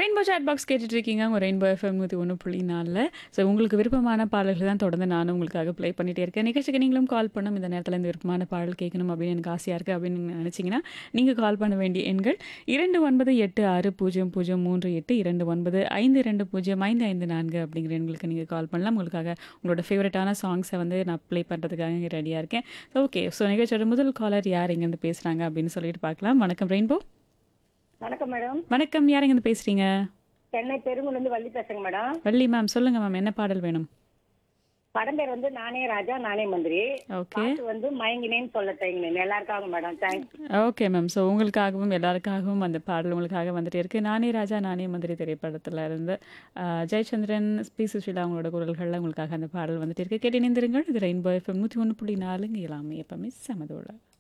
rainbow chat box கேட்டுட்டு இருக்கீங்க உங்கள் ரெயின்போ எஃப்எம் நூற்றி ஒன்று புள்ளி நாலில் ஸோ உங்களுக்கு விருப்பமான பாடல்கள் தான் தொடர்ந்து நானும் உங்களுக்காக ப்ளே பண்ணிகிட்டே இருக்கேன் நிகழ்ச்சிக்கு நீங்களும் கால் பண்ணும் இந்த நேரத்தில் இந்த விருப்பமான பாடல் கேட்கணும் அப்படின்னு எனக்கு ஆசையாக இருக்குது அப்படின்னு நீங்கள் நினச்சிங்கன்னா நீங்கள் கால் பண்ண வேண்டிய எண்கள் இரண்டு ஒன்பது எட்டு ஆறு பூஜ்ஜியம் பூஜ்ஜியம் மூன்று எட்டு இரண்டு ஒன்பது ஐந்து இரண்டு பூஜ்ஜியம் ஐந்து ஐந்து நான்கு அப்படிங்கிற எண்களுக்கு நீங்கள் கால் பண்ணலாம் உங்களுக்காக உங்களோட ஃபேவரட்டான சாங்ஸை வந்து நான் ப்ளே பண்ணுறதுக்காக ரெடியாக இருக்கேன் ஓகே ஸோ நிகழ்ச்சியோட முதல் காலர் யார் எங்கேருந்து பேசுகிறாங்க அப்படின்னு சொல்லிட்டு பார்க்கலாம் வணக்கம் ரெயின்போ வணக்கம் மேடம் வணக்கம் யார் எங்கேருந்து பேசுகிறீங்க சென்னை பெருங்குல இருந்து வள்ளி பேசுங்க மேடம் வள்ளி மேம் சொல்லுங்க மேம் என்ன பாடல் வேணும் படம் பேர் வந்து நானே ராஜா நானே மந்திரி ஓகே பாட்டு வந்து மயங்கினேன்னு சொல்ல தயங்கினேன் எல்லாருக்காக madam thanks okay ma'am so உங்களுக்காகவும் எல்லாருக்காகவும் அந்த பாடல் உங்களுக்காக வந்துட்டே இருக்கு நானே ராஜா நானே மந்திரி திரைப்படத்தில் இருந்து ஆஹ், ஜெயச்சந்திரன் பி சுஷீலா அவங்களோட குரல்களில் உங்களுக்காக அந்த பாடல் வந்துட்டு இருக்கு கேட்டு இணைந்திருங்கள் இது ரெயின்போ எஃப்எம் நூற்றி ஒன்று புள்ளி நாலுங்க எல்லாமே எப்பவுமே சமதோட